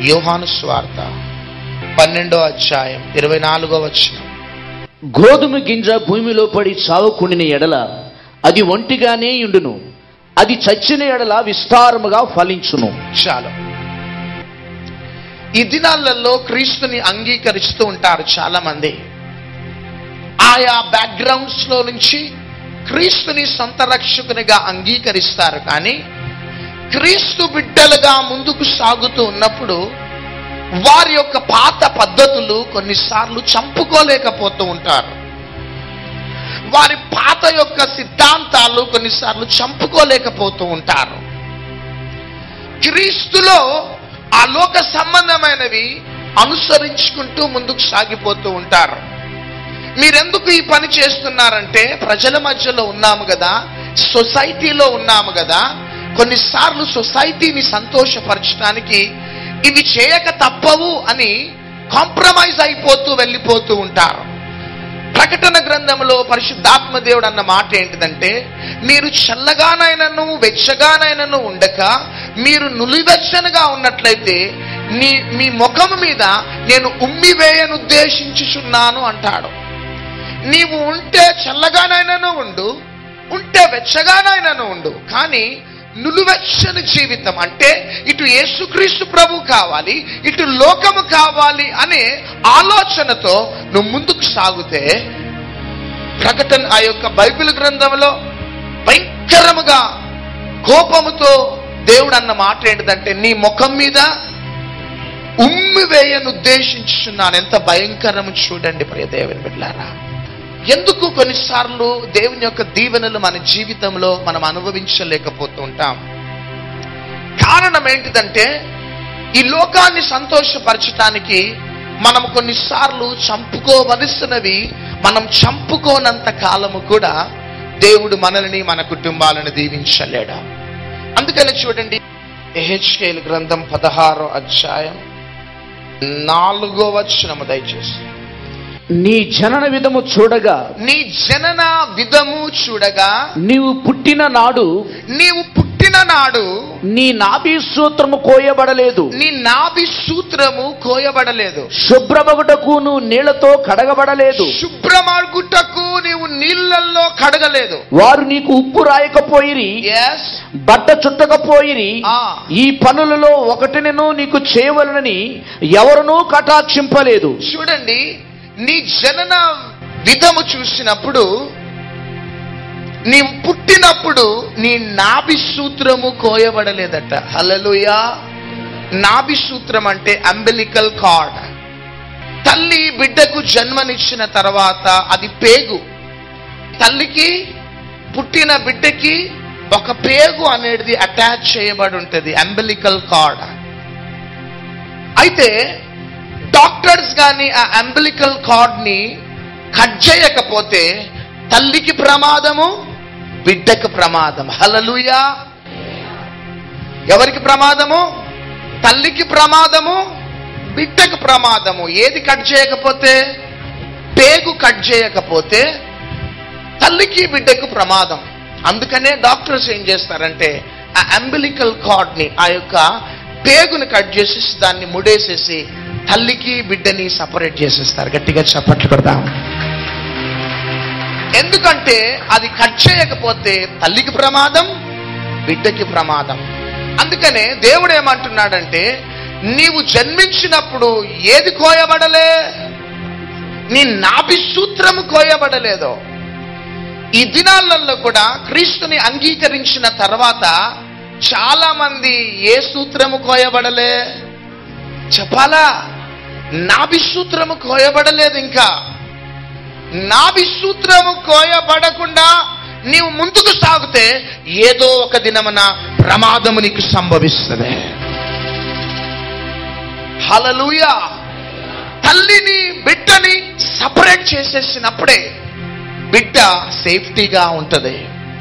యోహాను స్వార్త పన్నెండో అధ్యాయం ఇరవై నాలుగో వచనం గోధుమ గింజ భూమిలో పడి చావకుండిన ఎడల అది ఒంటిగానే ఉండును అది చచ్చిన ఎడల విస్తారముగా ఫలించును చాలు ఈ దినాలలో క్రీస్తుని అంగీకరిస్తూ ఉంటారు చాలా మంది ఆయా బ్యాక్గ్రౌండ్స్ లో నుంచి క్రీస్తుని సొంత రక్షకునిగా అంగీకరిస్తారు కానీ క్రీస్తు బిడ్డలుగా ముందుకు సాగుతూ ఉన్నప్పుడు వారి యొక్క పాత పద్ధతులు కొన్నిసార్లు చంపుకోలేకపోతూ ఉంటారు వారి పాత యొక్క సిద్ధాంతాలు కొన్నిసార్లు చంపుకోలేకపోతూ ఉంటారు క్రీస్తులో ఆ లోక సంబంధమైనవి అనుసరించుకుంటూ ముందుకు సాగిపోతూ ఉంటారు మీరెందుకు ఈ పని చేస్తున్నారంటే ప్రజల మధ్యలో ఉన్నాము కదా సొసైటీలో ఉన్నాము కదా కొన్నిసార్లు సొసైటీని సంతోషపరచడానికి ఇవి చేయక తప్పవు అని కాంప్రమైజ్ అయిపోతూ వెళ్ళిపోతూ ఉంటారు ప్రకటన గ్రంథంలో పరిశుద్ధాత్మ దేవుడు అన్న మాట ఏంటిదంటే మీరు చల్లగానైనను వెచ్చగానైనను ఉండక మీరు నులివెచ్చనగా ఉన్నట్లయితే నీ మీ ముఖం మీద నేను ఉమ్మి వేయనుద్దేశించుచున్నాను అంటాడు నీవు ఉంటే చల్లగానైనాను ఉండు ఉంటే వెచ్చగానైనాను ఉండు కానీ నులువెచ్చని జీవితం అంటే ఇటు యేసుక్రీస్తు ప్రభు కావాలి ఇటు లోకము కావాలి అనే ఆలోచనతో నువ్వు ముందుకు సాగితే ప్రకటన ఆ యొక్క బైబిల్ గ్రంథంలో భయంకరముగా కోపముతో దేవుడు అన్న మాట ఏంటిదంటే నీ ముఖం మీద ఉమ్మి వేయను ఉద్దేశించున్నాను ఎంత భయంకరము చూడండి ప్రియ దేవుని బిడ్డారా ఎందుకు కొన్నిసార్లు దేవుని యొక్క దీవెనలు మన జీవితంలో మనం అనుభవించలేకపోతూ ఉంటాం కారణం ఏంటిదంటే ఈ లోకాన్ని సంతోషపరచటానికి మనం కొన్నిసార్లు చంపుకోవలసినవి మనం చంపుకోనంత కాలము కూడా దేవుడు మనల్ని మన కుటుంబాలను దీవించలేడా అందుకని చూడండి ఎహెచ్కేల్ గ్రంథం పదహారో అధ్యాయం నాలుగో వచనము దయచేసి నీ జనన విధము చూడగా నీ జనన విధము చూడగా నీవు పుట్టిన నాడు నీవు పుట్టిన నాడు నీ నాభి సూత్రము కోయబడలేదు నీ నాభి సూత్రము కోయబడలేదు శుభ్రమగుటకు నువ్వు నీళ్లతో కడగబడలేదు శుభ్రమార్గుటకు నీవు నీళ్ళల్లో కడగలేదు వారు నీకు ఉప్పు రాయకపోయిరి ఎస్ బట్ట చుట్టకపోయిరి ఆ. ఈ పనులలో ఒకటినను నీకు చేయవలనని ఎవరునూ కటాక్షింపలేదు చూడండి నీ జనన విధము చూసినప్పుడు నీవు పుట్టినప్పుడు నీ నాభి సూత్రము కోయబడలేదట హల్లెలూయా నాభి సూత్రం అంటే అంబెలికల్ కార్డ్ తల్లి బిడ్డకు జన్మనిచ్చిన తర్వాత అది పేగు తల్లికి పుట్టిన బిడ్డకి ఒక పేగు అనేది అటాచ్ చేయబడి ఉంటుంది అంబెలికల్ కార్డ్ అయితే డాక్టర్స్ కానీ ఆ అంబిలికల్ కార్డ్ ని కట్ చేయకపోతే తల్లికి ప్రమాదము బిడ్డకు ప్రమాదం హలలుయా ఎవరికి ప్రమాదము తల్లికి ప్రమాదము బిడ్డకు ప్రమాదము ఏది కట్ చేయకపోతే పేగు కట్ చేయకపోతే తల్లికి బిడ్డకు ప్రమాదం అందుకనే డాక్టర్స్ ఏం చేస్తారంటే ఆ అంబిలికల్ కార్డ్ ని ఆ యొక్క పేగుని కట్ చేసేసి దాన్ని ముడేసేసి తల్లికి బిడ్డని సపరేట్ చేసేస్తారు గట్టిగా చప్పట్లు కొడదాం ఎందుకంటే అది కట్ చేయకపోతే తల్లికి ప్రమాదం బిడ్డకి ప్రమాదం అందుకనే దేవుడు ఏమంటున్నాడంటే నీవు జన్మించినప్పుడు ఏది కోయబడలే నీ నాభి సూత్రము కోయబడలేదు ఈ దినాలలో కూడా క్రీస్తుని అంగీకరించిన తర్వాత చాలా మంది ఏ సూత్రము కోయబడలే చెప్పాలా నాభి సూత్రము కోయబడలేదు ఇంకా నాభి సూత్రము కోయబడకుండా నీవు ముందుకు సాగితే ఏదో ఒక దినమున ప్రమాదము నీకు సంభవిస్తుంది హలలుయా తల్లిని బిడ్డని సపరేట్ చేసేసినప్పుడే బిడ్డ సేఫ్టీగా ఉంటది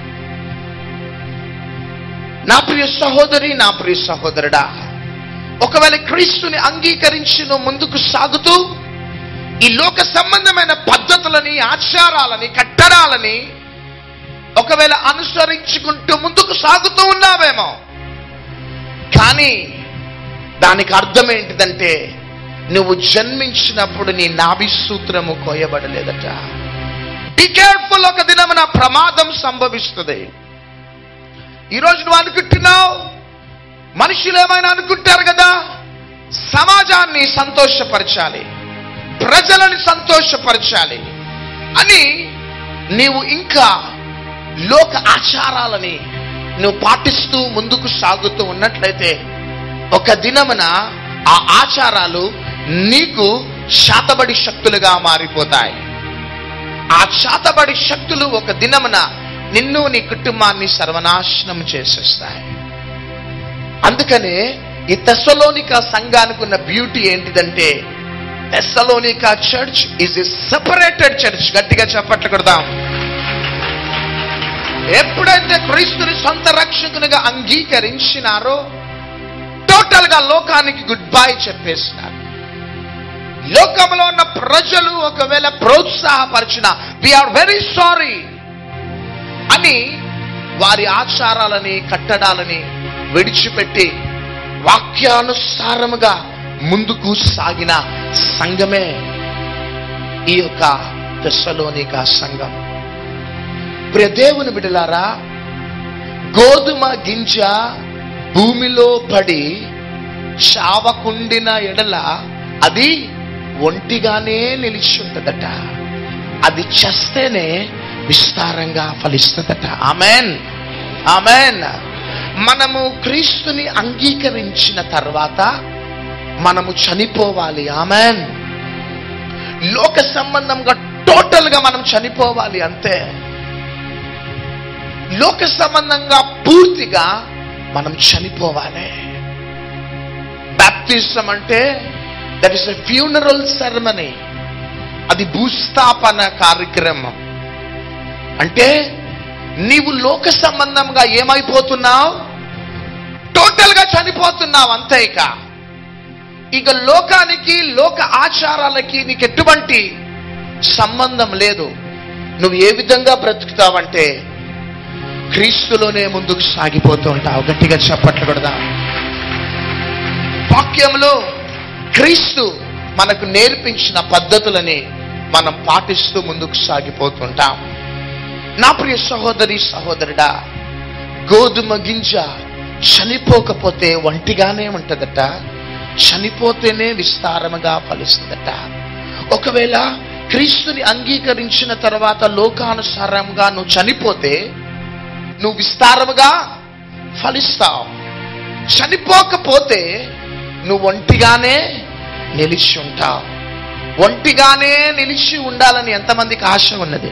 నా ప్రియ సహోదరి నా ప్రియ సహోదరుడా ఒకవేళ క్రీస్తుని అంగీకరించి నువ్వు ముందుకు సాగుతూ ఈ లోక సంబంధమైన పద్ధతులని ఆచారాలని కట్టడాలని ఒకవేళ అనుసరించుకుంటూ ముందుకు సాగుతూ ఉన్నావేమో కానీ దానికి అర్థం ఏంటిదంటే నువ్వు జన్మించినప్పుడు నీ నాభి సూత్రము కోయబడలేదట బి కేర్ఫుల్ ఒక దినమున ప్రమాదం సంభవిస్తుంది ఈరోజు నువ్వు అనుకుంటున్నావు మనుషులు ఏమైనా అనుకుంటారు కదా సమాజాన్ని సంతోషపరచాలి ప్రజలని సంతోషపరచాలి అని నీవు ఇంకా లోక ఆచారాలని నువ్వు పాటిస్తూ ముందుకు సాగుతూ ఉన్నట్లయితే ఒక దినమున ఆ ఆచారాలు నీకు శాతబడి శక్తులుగా మారిపోతాయి ఆ శాతబడి శక్తులు ఒక దినమున నిన్ను నీ కుటుంబాన్ని సర్వనాశనం చేసేస్తాయి అందుకనే ఈ తెస్సలోనిక సంఘానికి ఉన్న బ్యూటీ ఏంటిదంటే Thessalonica church is a separated church గట్టిగా చెప్పట్లు కొడదాం ఎప్పుడైతే క్రీస్తుని సొంత రక్షకునిగా అంగీకరించినారో టోటల్ గా లోకానికి గుడ్ బై చెప్పేసినారు లోకంలో ఉన్న ప్రజలు ఒకవేళ ప్రోత్సాహపరిచిన ఆర్ వెరీ సారీ అని వారి ఆచారాలని కట్టడాలని విడిచిపెట్టి వాక్యానుసారముగా ముందుకు సాగిన సంఘమే ఈ యొక్క దశలోనిక సంఘం ప్రియ దేవుని బిడలారా గోధుమ గింజ భూమిలో పడి చావకుండిన ఎడల అది ఒంటిగానే నిలిచి ఉంటుందట అది చస్తేనే విస్తారంగా ఫలిస్తుందట ఆమెన్ ఆమెన్ మనము క్రీస్తుని అంగీకరించిన తర్వాత మనము చనిపోవాలి ఆమెన్ లోక సంబంధంగా టోటల్ గా మనం చనిపోవాలి అంతే లోక సంబంధంగా పూర్తిగా మనం చనిపోవాలి బాప్తిజం అంటే that is a funeral ceremony అది భూస్థాపన కార్యక్రమం అంటే నీవు లోక సంబంధంగా ఏమైపోతున్నావు టోటల్ గా చనిపోతున్నావు అంతే ఇక ఇక లోకానికి లోక ఆచారాలకి నీకు ఎటువంటి సంబంధం లేదు నువ్వు ఏ విధంగా బ్రతుకుతావంటే క్రీస్తులోనే ముందుకు సాగిపోతూ ఉంటావు గట్టిగా చప్పట్లు కొడదా వాక్యంలో క్రీస్తు మనకు నేర్పించిన పద్ధతులని మనం పాటిస్తూ ముందుకు సాగిపోతుంటాం నా ప్రియ సహోదరి సహోదరుడా గోధుమ గింజ చనిపోకపోతే ఒంటిగానే ఉంటదట చనిపోతేనే విస్తారముగా ఫలిస్తుందట ఒకవేళ క్రీస్తుని అంగీకరించిన తర్వాత లోకానుసారంగా నువ్వు చనిపోతే నువ్వు విస్తారముగా ఫలిస్తావు చనిపోకపోతే నువ్వు ఒంటిగానే నిలిచి ఉంటావు ఒంటిగానే నిలిచి ఉండాలని ఎంతమందికి ఆశ ఉన్నది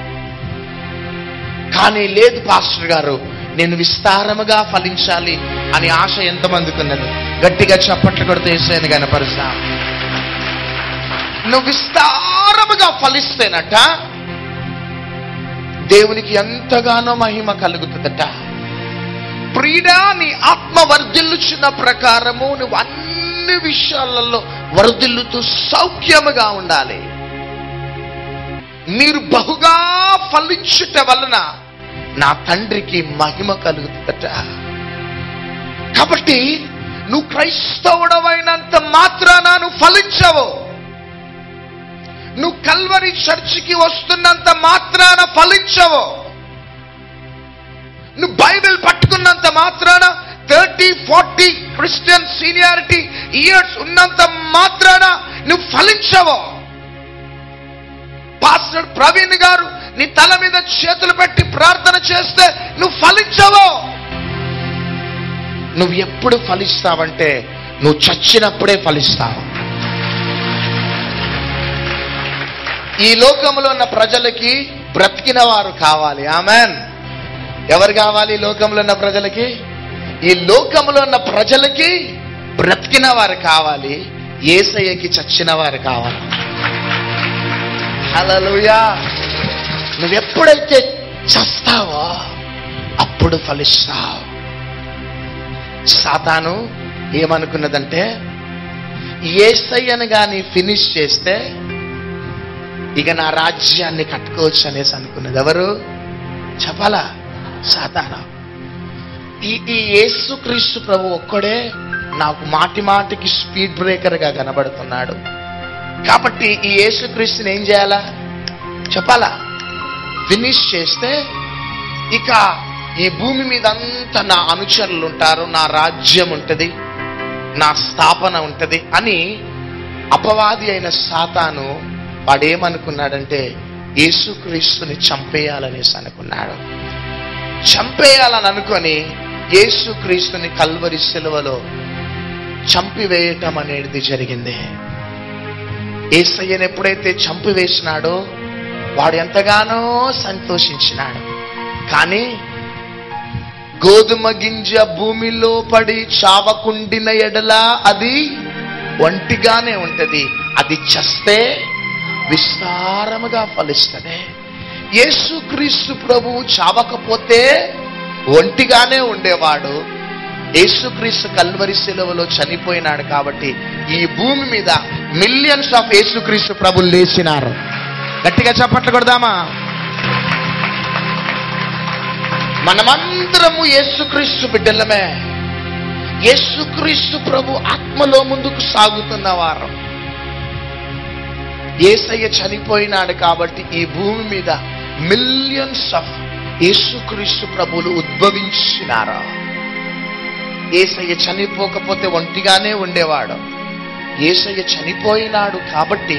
కానీ లేదు పాస్టర్ గారు నేను విస్తారముగా ఫలించాలి అని ఆశ ఎంతమందికి ఉన్నది గట్టిగా చప్పట్లు కొడితే వేసేది కనపరుస్తా నువ్వు విస్తారముగా ఫలిస్తేనట దేవునికి ఎంతగానో మహిమ కలుగుతుందట ప్రీడా నీ ఆత్మ వర్ధిల్లుచున్న ప్రకారము నువ్వు అన్ని విషయాలలో వర్ధిల్లుతూ సౌఖ్యముగా ఉండాలి మీరు బహుగా ఫలించుట వలన నా తండ్రికి మహిమ కలుగుతుందట కాబట్టి నువ్వు క్రైస్తవుడవైనంత మాత్రాన నువ్వు ఫలించవు నువ్వు కల్వరి చర్చికి వస్తున్నంత మాత్రాన ఫలించవు నువ్వు బైబిల్ పట్టుకున్నంత మాత్రాన thirty forty Christian seniority years ఉన్నంత మాత్రాన నువ్వు ఫలించవు పాస్టర్ ప్రవీణ్ గారు నీ తల మీద చేతులు పెట్టి ప్రార్థన చేస్తే నువ్వు ఫలించవు నువ్వు ఎప్పుడు ఫలిస్తావంటే నువ్వు చచ్చినప్పుడే ఫలిస్తావు ఈ లోకంలో ఉన్న ప్రజలకి బ్రతికిన వారు కావాలి ఆమెన్ ఎవరు కావాలి ఈ లోకంలో ఉన్న ప్రజలకి ఈ లోకంలో ఉన్న ప్రజలకి బ్రతికిన వారు కావాలి ఏసయ్యకి చచ్చిన వారు కావాలి హల్లెలూయా నువ్వు ఎప్పుడైతే చస్తావో అప్పుడు ఫలిస్తావు సాతాను ఏమనుకున్నదంటే ఏసయ్యను కానీ ఫినిష్ చేస్తే ఇక నా రాజ్యాన్ని కట్టుకోవచ్చు అనేసి అనుకున్నది ఎవరు చెప్పాలా సాతాన ఈ ఈ యేసుక్రీస్తు ప్రభు ఒక్కడే నాకు మాటి మాటికి స్పీడ్ బ్రేకర్గా కనబడుతున్నాడు కాబట్టి ఈ యేసుక్రీస్తుని ఏం చేయాలా చెప్పాలా ఫినిష్ చేస్తే ఇక ఈ భూమి మీద అంతా నా అనుచరులు ఉంటారు నా రాజ్యం ఉంటుంది నా స్థాపన ఉంటుంది అని అపవాది అయిన సాతాను వాడేమనుకున్నాడంటే యేసుక్రీస్తుని చంపేయాలనేసి అనుకున్నాడు చంపేయాలని అనుకొని యేసుక్రీస్తుని కల్వరి సిలువలో చంపివేయటం అనేది జరిగింది ఏసయ్యను ఎప్పుడైతే చంపివేసినాడో వాడు ఎంతగానో సంతోషించినాడు కానీ గోధుమ గింజ భూమిలో పడి చావకుండిన ఎడల అది ఒంటిగానే ఉంటది అది చస్తే విస్తారముగా ఫలిస్తుంది యేసుక్రీస్తు ప్రభువు చావకపోతే ఒంటిగానే ఉండేవాడు యేసుక్రీస్తు కల్వరి సెలవులో చనిపోయినాడు కాబట్టి ఈ భూమి మీద మిలియన్స్ ఆఫ్ యేసుక్రీస్తు ప్రభులు లేచినారు గట్టిగా చప్పట్లు కొడదామా మనమందరము యేసుక్రీస్తు బిడ్డలమే యేసుక్రీస్తు ప్రభు ఆత్మలో ముందుకు సాగుతున్న వారు ఏసయ్య చనిపోయినాడు కాబట్టి ఈ భూమి మీద మిలియన్స్ ఆఫ్ యేసుక్రీస్తు ప్రభులు ఉద్భవించినారు ఏసయ్య చనిపోకపోతే ఒంటిగానే ఉండేవాడు ఏసయ్య చనిపోయినాడు కాబట్టి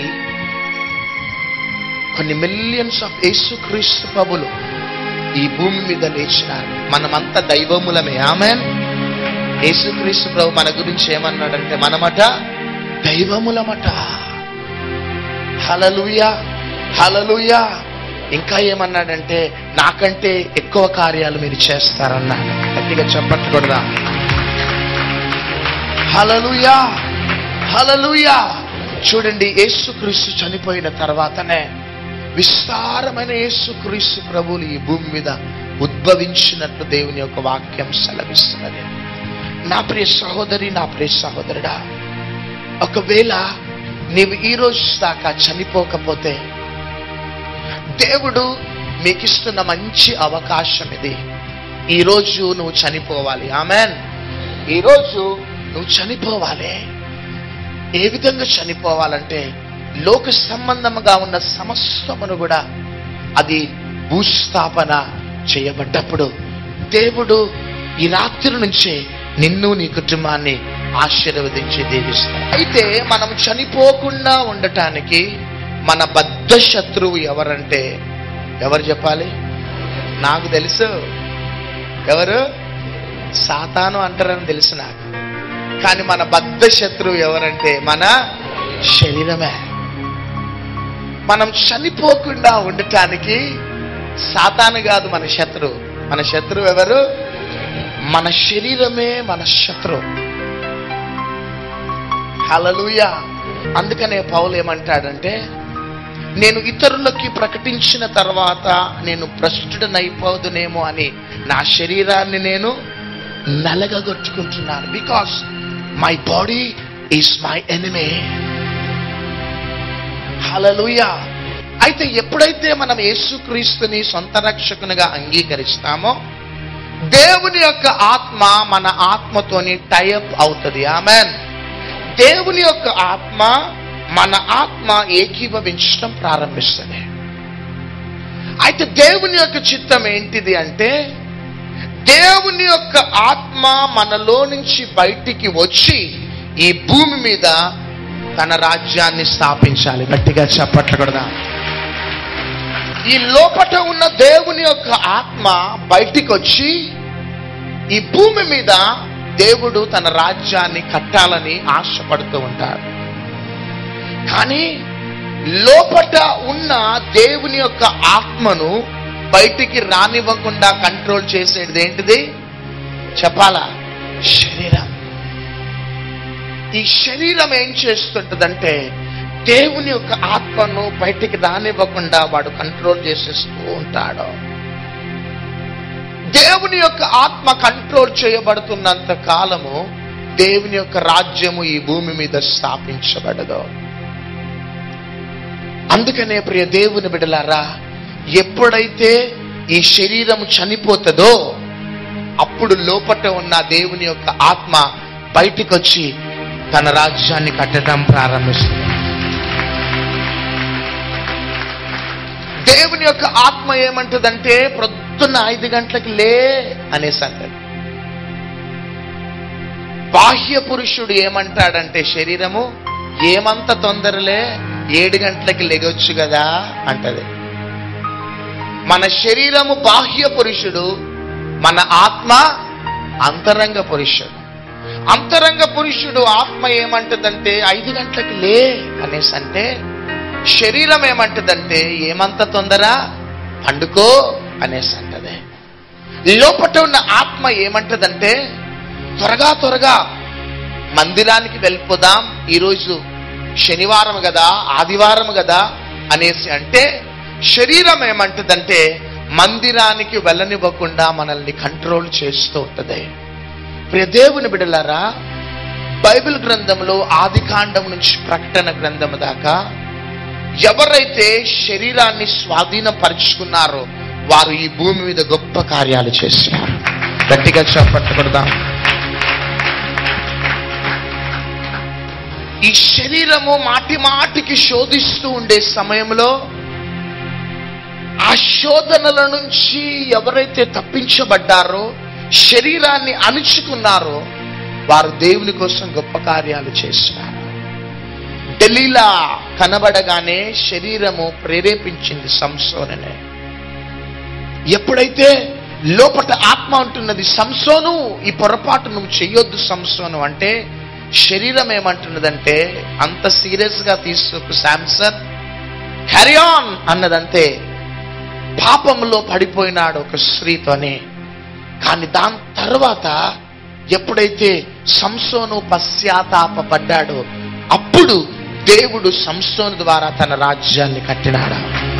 కొన్ని మిలియన్స్ ఆఫ్ యేసుక్రీస్తు ప్రభులు ఈ భూమి మీద లేచినారు మనమంతా దైవములమే ఆమెన్ యేసుక్రీస్తు ప్రభు మన గురించి ఏమన్నాడంటే మనమట దైవములమట హలలుయా హలలుయా ఇంకా ఏమన్నాడంటే నాకంటే ఎక్కువ కార్యాలు మీరు చేస్తారన్నాడు గట్టిగా చెప్పట్లు కూడా హలలుయా హలలుయా చూడండి యేసుక్రీస్తు చనిపోయిన తర్వాతనే విస్తారమైన యేసుక్రీస్తు ప్రభువులు ఈ భూమి మీద ఉద్భవించినట్లు దేవుని యొక్క వాక్యం సెలవిస్తున్నది నా ప్రియ సహోదరి నా ప్రియ సహోదరుడా ఒకవేళ నీవు ఈ రోజు దాకా చనిపోకపోతే దేవుడు మీకు ఇస్తున్న మంచి అవకాశం ఇది ఈరోజు నువ్వు చనిపోవాలి ఆమెన్ ఈరోజు నువ్వు చనిపోవాలి ఏ విధంగా చనిపోవాలంటే లోక సంబంధముగా ఉన్న సమస్తమును కూడా అది భూస్థాపన చేయబడ్డప్పుడు దేవుడు ఈ రాత్రి నుంచే నిన్ను నీ కుటుంబాన్ని ఆశీర్వదించి దీవిస్తాడు అయితే మనం చనిపోకుండా ఉండటానికి మన బద్ధ శత్రువు ఎవరంటే ఎవరు చెప్పాలి నాకు తెలుసు ఎవరు సాతాను అంటారని తెలుసు నాకు కానీ మన బద్ధ శత్రువు ఎవరంటే మన శరీరమే మనం చనిపోకుండా ఉండటానికి సాతాను కాదు మన శత్రువు మన శత్రువు ఎవరు మన శరీరమే మన శత్రువు హలలుయ అందుకనే పౌలు ఏమంటాడంటే నేను ఇతరులకి ప్రకటించిన తర్వాత నేను భ్రష్టుడనైపోదునేమో అని నా శరీరాన్ని నేను నలగగొట్టుకుంటున్నాను because my body is my enemy hallelujah అయితే ఎప్పుడైతే మనం యేసుక్రీస్తుని సొంత రక్షకునిగా అంగీకరిస్తామో దేవుని యొక్క ఆత్మ మన ఆత్మతోని టైప్ అవుతుంది ఆమెన్ దేవుని యొక్క ఆత్మ మన ఆత్మ ఏకీభవించడం ప్రారంభిస్తుంది అయితే దేవుని యొక్క చిత్తం ఏంటిది అంటే దేవుని యొక్క ఆత్మ మనలో నుంచి బయటికి వచ్చి ఈ భూమి మీద తన రాజ్యాన్ని స్థాపించాలి గట్టిగా చెప్పట్లు కూడా ఈ లోపట ఉన్న దేవుని యొక్క ఆత్మ బయటికి వచ్చి ఈ భూమి మీద దేవుడు తన రాజ్యాన్ని కట్టాలని ఆశపడుతూ ఉంటాడు కానీ లోపట ఉన్న దేవుని యొక్క ఆత్మను బయటికి రానివ్వకుండా కంట్రోల్ చేసేది ఏంటిది చెప్పాలా శరీరం ఈ శరీరం ఏం చేస్తుంటదంటే దేవుని యొక్క ఆత్మను బయటికి రానివ్వకుండా వాడు కంట్రోల్ చేసేస్తూ ఉంటాడు దేవుని యొక్క ఆత్మ కంట్రోల్ చేయబడుతున్నంత కాలము దేవుని యొక్క రాజ్యము ఈ భూమి మీద స్థాపించబడదు అందుకనే ప్రియ దేవుని బిడలారా ఎప్పుడైతే ఈ శరీరం చనిపోతుందో అప్పుడు లోపట ఉన్న దేవుని యొక్క ఆత్మ బయటికి వచ్చి తన రాజ్యాన్ని కట్టడం ప్రారంభిస్తుంది దేవుని యొక్క ఆత్మ ఏమంటదంటే ప్రొద్దున్న ఐదు గంటలకి లే అనేసి అంటది బాహ్య పురుషుడు ఏమంటాడంటే శరీరము ఏమంత తొందరలే ఏడు గంటలకి లెగొచ్చు కదా అంటది మన శరీరము బాహ్య పురుషుడు మన ఆత్మ అంతరంగ పురుషుడు అంతరంగ పురుషుడు ఆత్మ ఏమంటదంటే ఐదు గంటలకి లే అనేసి అంటే శరీరం ఏమంటదంటే ఏమంత తొందర పండుకో అనేసి అంటది లోపట ఉన్న ఆత్మ ఏమంటదంటే త్వరగా త్వరగా మందిరానికి వెళ్ళిపోదాం ఈరోజు శనివారం కదా ఆదివారం కదా అనేసి అంటే శరీరం ఏమంటదంటే మందిరానికి వెళ్ళనివ్వకుండా మనల్ని కంట్రోల్ చేస్తూ ఉంటది ప్రియ దేవుని బిడలారా బైబిల్ గ్రంథంలో ఆది కాండం నుంచి ప్రకటన గ్రంథం దాకా ఎవరైతే శరీరాన్ని స్వాధీనపరుచుకున్నారో వారు ఈ భూమి మీద గొప్ప కార్యాలు చేస్తున్నారు గట్టిగా చెప్పట్టుకుందాం ఈ శరీరము మాటి మాటికి శోధిస్తూ ఉండే సమయంలో ఆ శోధనల నుంచి ఎవరైతే తప్పించబడ్డారో శరీరాన్ని అణుచుకున్నారో వారు దేవుని కోసం గొప్ప కార్యాలు చేస్తున్నారు ఢిల్లీలా కనబడగానే శరీరము ప్రేరేపించింది సంసోననే ఎప్పుడైతే లోపట ఆత్మ అంటున్నది సంసోను ఈ పొరపాటు నువ్వు చెయ్యొద్దు సంసోను అంటే శరీరం ఏమంటున్నదంటే అంత సీరియస్ గా తీసుకోకు శాంసన్ క్యారీ ఆన్ అన్నదంతే పాపంలో పడిపోయినాడు ఒక స్త్రీతోనే కానీ దాని తర్వాత ఎప్పుడైతే సంసోను పశ్చాత్తాపడ్డాడో అప్పుడు దేవుడు సంసోను ద్వారా తన రాజ్యాన్ని కట్టినాడు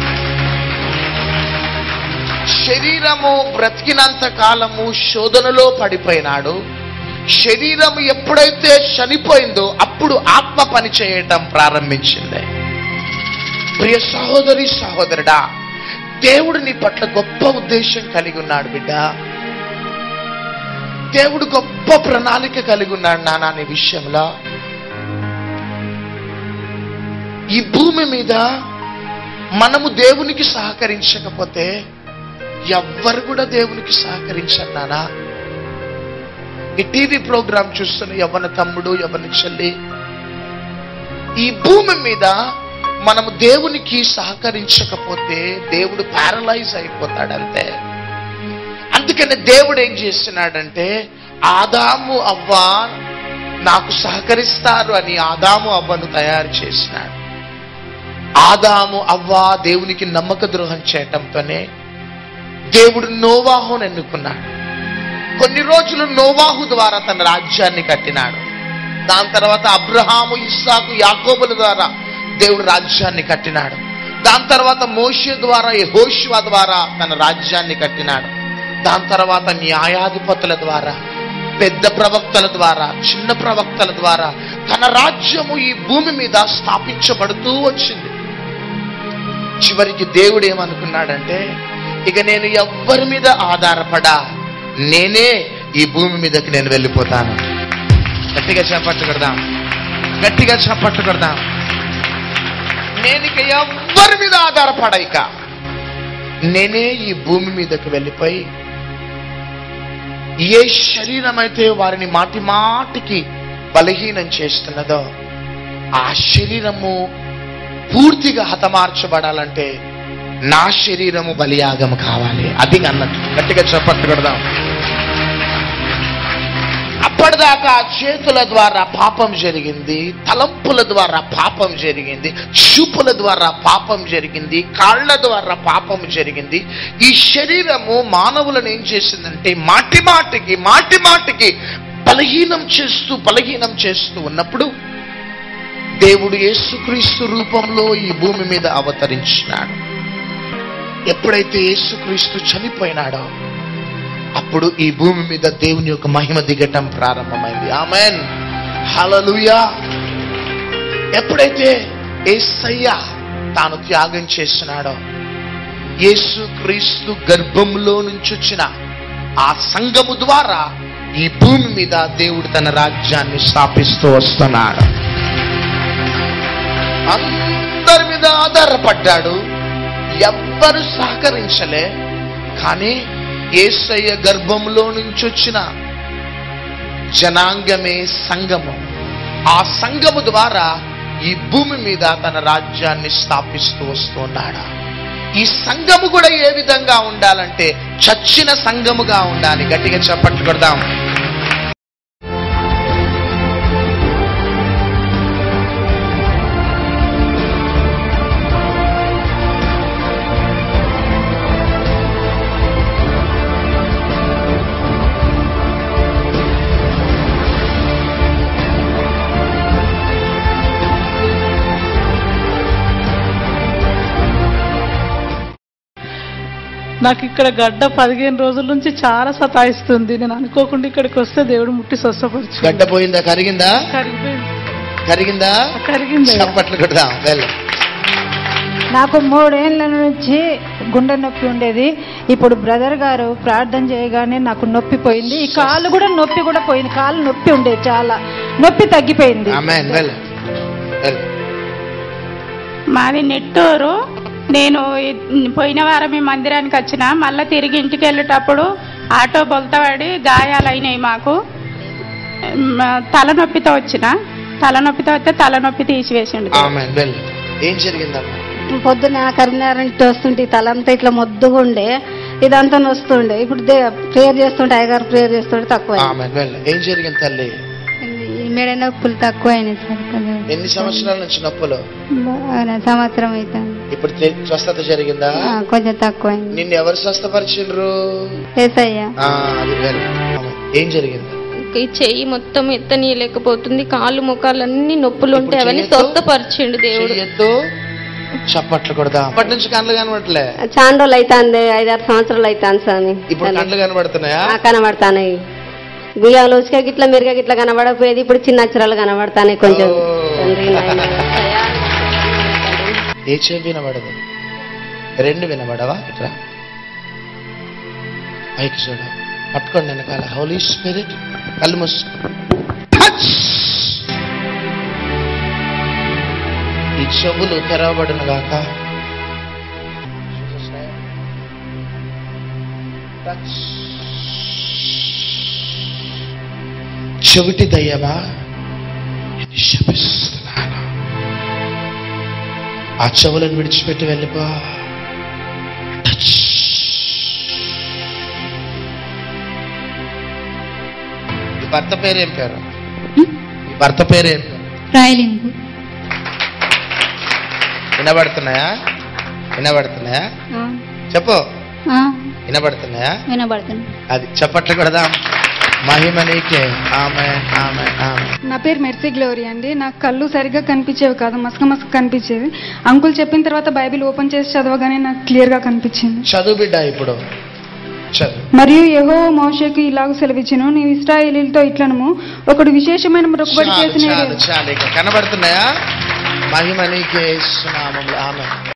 శరీరము బ్రతికినంత కాలము శోధనలో పడిపోయినాడు శరీరం ఎప్పుడైతే చనిపోయిందో అప్పుడు ఆత్మ పని చేయటం ప్రారంభించింది ప్రియ సహోదరి సహోదరుడా దేవుడు నీ పట్ల గొప్ప ఉద్దేశం కలిగి ఉన్నాడు బిడ్డ దేవుడు గొప్ప ప్రణాళిక కలిగి ఉన్నాడు నాన్న నీ విషయంలో ఈ భూమి మీద మనము దేవునికి సహకరించకపోతే ఎవ్వరు కూడా దేవునికి సహకరించరు నానా ఈ టీవీ ప్రోగ్రాం చూస్తున్న ఎవరి తమ్ముడు ఎవరి చెల్లి ఈ భూమి మీద మనము దేవునికి సహకరించకపోతే దేవుడు ప్యారలైజ్ అయిపోతాడంతే అందుకని దేవుడు ఏం చేస్తున్నాడంటే ఆదాము అవ్వ నాకు సహకరిస్తారు అని ఆదాము అవ్వను తయారు చేసినాడు ఆదాము అవ్వ దేవునికి నమ్మక ద్రోహం చేయటంతోనే దేవుడు నోవాహును ఎన్నుకున్నాడు కొన్ని రోజులు నోవాహు ద్వారా తన రాజ్యాన్ని కట్టినాడు దాని తర్వాత అబ్రహాము ఇస్సాకు యాకోబుల ద్వారా దేవుడు రాజ్యాన్ని కట్టినాడు దాని తర్వాత మోషే ద్వారా యెహోషువ ద్వారా తన రాజ్యాన్ని కట్టినాడు దాని తర్వాత న్యాయాధిపతుల ద్వారా పెద్ద ప్రవక్తల ద్వారా చిన్న ప్రవక్తల ద్వారా తన రాజ్యము ఈ భూమి మీద స్థాపించబడుతూ వచ్చింది చివరికి దేవుడు ఏమనుకున్నాడంటే ఇక నేను ఎవ్వరి మీద ఆధారపడా నేనే ఈ భూమి మీదకి నేను వెళ్ళిపోతాను గట్టిగా చేపట్టు కడదాం గట్టిగా చేపట్టు కడదాం నేను ఇక ఎవ్వరి మీద ఆధారపడ ఇక నేనే ఈ భూమి మీదకి వెళ్ళిపోయి ఏ శరీరం అయితే వారిని మాటి మాటికి బలహీనం చేస్తున్నదో ఆ శరీరము పూర్తిగా హతమార్చబడాలంటే నా శరీరము బలియాగం కావాలి అది అన్నట్టు గట్టిగా చెప్పట్టు కొడదాం అప్పటిదాకా చేతుల ద్వారా పాపం జరిగింది తలంపుల ద్వారా పాపం జరిగింది చూపుల ద్వారా పాపం జరిగింది కాళ్ళ ద్వారా పాపం జరిగింది ఈ శరీరము మానవులను ఏం చేసిందంటే మాటి మాటికి మాటి మాటికి బలహీనం చేస్తూ బలహీనం చేస్తూ ఉన్నప్పుడు దేవుడు యేసుక్రీస్తు రూపంలో ఈ భూమి మీద అవతరించినాడు ఎప్పుడైతే యేసుక్రీస్తు చనిపోయినాడో అప్పుడు ఈ భూమి మీద దేవుని యొక్క మహిమ దిగటం ప్రారంభమైంది ఆమెన్ హలలుయా ఎప్పుడైతే ఏసయ్య తాను త్యాగం చేస్తున్నాడో యేసు క్రీస్తు గర్భంలో నుంచి వచ్చిన ఆ సంఘము ద్వారా ఈ భూమి మీద దేవుడు తన రాజ్యాన్ని స్థాపిస్తూ వస్తున్నాడు అందరి మీద ఆధారపడ్డాడు ఎవ్వరు సహకరించలే కానీ ఏసయ్య గర్భంలో నుంచి వచ్చిన జనాంగమే సంగము ఆ సంగము ద్వారా ఈ భూమి మీద తన రాజ్యాన్ని స్థాపిస్తూ వస్తున్నాడు ఈ సంఘము కూడా ఏ విధంగా ఉండాలంటే చచ్చిన సంఘముగా ఉండాలి గట్టిగా చెప్పట్లు కొడదాం నాకు ఇక్కడ గడ్డ పదిహేను రోజుల నుంచి చాలా సతాయిస్తుంది నేను అనుకోకుండా ఇక్కడికి వస్తే దేవుడు ముట్టి స్వస్థపరచు గడ్డ పోయిందా కరిగిందా కరిగిపోయింది కరిగిందా కరిగింది చప్పట్లు కొడదాం వెళ్ళ నాకు మూడేళ్ల నుంచి గుండె నొప్పి ఉండేది ఇప్పుడు బ్రదర్ గారు ప్రార్థన చేయగానే నాకు నొప్పి పోయింది ఈ కాలు కూడా నొప్పి కూడా పోయింది కాలు నొప్పి ఉండేది చాలా నొప్పి తగ్గిపోయింది ఆమెన్ వెళ్ళ వెళ్ళ మాది నెట్టూరు నేను ఈ- పోయిన వారం ఈ మందిరానికి వచ్చిన మళ్ళీ తిరిగి ఇంటికి వెళ్ళేటప్పుడు ఆటో బొల్తపడి గాయాలైనాయి మాకు మ, తలనొప్పితో వచ్చిన తలనొప్పితో వస్తే తలనొప్పి తీసివేసిండు ఆమెన్ వెళ్ళ ఏం జరిగిందమ్మా పొద్దున కరీంనగర్ నుంచి వస్తుంటే తలంతా ఇట్లా మొద్దుగా ఉండే ఇదంతా వస్తుండే ఇప్పుడు ప్రేయర్ చేస్తుంటే అయ్యగారు ప్రేయర్ చేస్తుంటే తక్కువ ఆమెన్ వెళ్ళ ఏం జరిగింది తల్లి ఈ మెడ నొప్పులు తక్కువ అయినాయి సార్ కొంచెం ఎన్ని సంవత్సరాల నుంచి నొప్పులు బాగా సంవత్సరం అవుతుంది ఇప్పుడు తె- స్వస్థత జరిగిందా ఆ, కొంచెం తక్కువ అయింది నిన్ను ఎవరు స్వస్థపరిచిండ్రు ఏసయ్యా ఆ, అది వెళ్ళ ఆమెన్. ఏం జరిగింది ఈ చెయ్యి మొత్తం ఎత్తనీయలేకపోతుంది కాళ్ళు ముఖాలన్నీ నొప్పులు ఉంటాయి ఇప్పుడు అవన్నీ చెయ్యొద్దు? స్వస్థపరిచిండు దేవుడు చెయ్యొద్దు చప్పట్లు కొడదాం అప్పటి నుంచి కళ్ళు కనబడట్లే చాలా రోజులు అవుతుంది ఐదారు సంవత్సరాలు అవుతుంది స్వామి ఇప్పుడు కళ్ళు కనబడుతున్నాయా ఆ, కనబడతానాయి బియ్యాలు ఉసుక గిట్ల మెరుగ గిట్ల కనబడకపోయేది ఇప్పుడు చిన్న అక్షరాలు కనబడతాయి కొంచెం ఓ. తండ్రి నాయనా. ఏ చెవి వినబడదు రెండు వినబడవా ఇట్లా పైకి చూడ పట్టుకోండి వెనకాల హోలీ స్పిరిట్ కళ్ళు మూసు Touch! ఈ చెవులు తెరవబడును గాక Touch. చెవిటి దయ్యమా ఇది శపిస్తున్నాను ఆ చెవులను విడిచిపెట్టి వెళ్ళిపో టచ్ ఈ భర్త పేరేం పేరు ఈ భర్త పేరేం పేరు రాయలింగు వినబడుతున్నాయా వినబడుతున్నాయా చెప్పు వినబడుతున్నాయా వినబడుతుంది అది చప్పట్లు కొడదాం మహిమ నీకే ఆమె ఆమె ఆమె నా పేరు మెర్సీ గ్లోరీ అండి నాకు కళ్ళు సరిగ్గా కనిపించేవి కాదు మసక మసక కనిపించేది అంకుల్ చెప్పిన తర్వాత బైబిల్ ఓపెన్ చేసి చదవగానే నాకు క్లియర్ గా కనిపించింది చదువు బిడ్డ ఇప్పుడు చదువు మరియు యహో మోషకు ఇలాగ సెలవిచ్చును నీవు ఇస్రాయేలీలతో ఇట్లనము ఒకడు విశేషమైన మొక్కుబడి చాలు చేసిన చాలు చాలు ఇక కనబడుతున్నాయా మహిమ నీకే సునామములు ఆమె